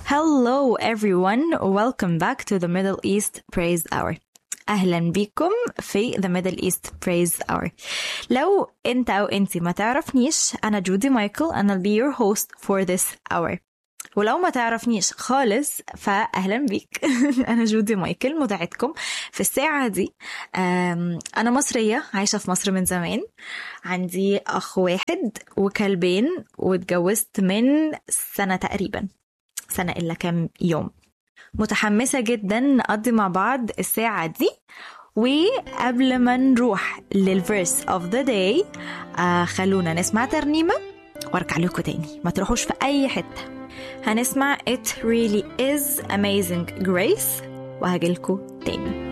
Hello everyone, welcome back to the Middle East Praise Hour. أهلا بكم في The Middle East Praise Hour. لو أنت أو أنت ما تعرفنيش أنا جودي مايكل أنا I'll be your host for this hour. ولو ما تعرفنيش خالص فأهلا بيك أنا جودي مايكل مذيعتكم في الساعة دي أم، أنا مصرية عايشة في مصر من زمان عندي أخ واحد وكلبين واتجوزت من سنة تقريبا سنة إلا كام يوم متحمسة جدا نقضي مع بعض الساعة دي وقبل ما نروح للفيرس اوف ذا داي خلونا نسمع ترنيمة وارجع لكم تاني ما تروحوش في أي حتة هنسمع It Really Is Amazing Grace وهجيلكوا تاني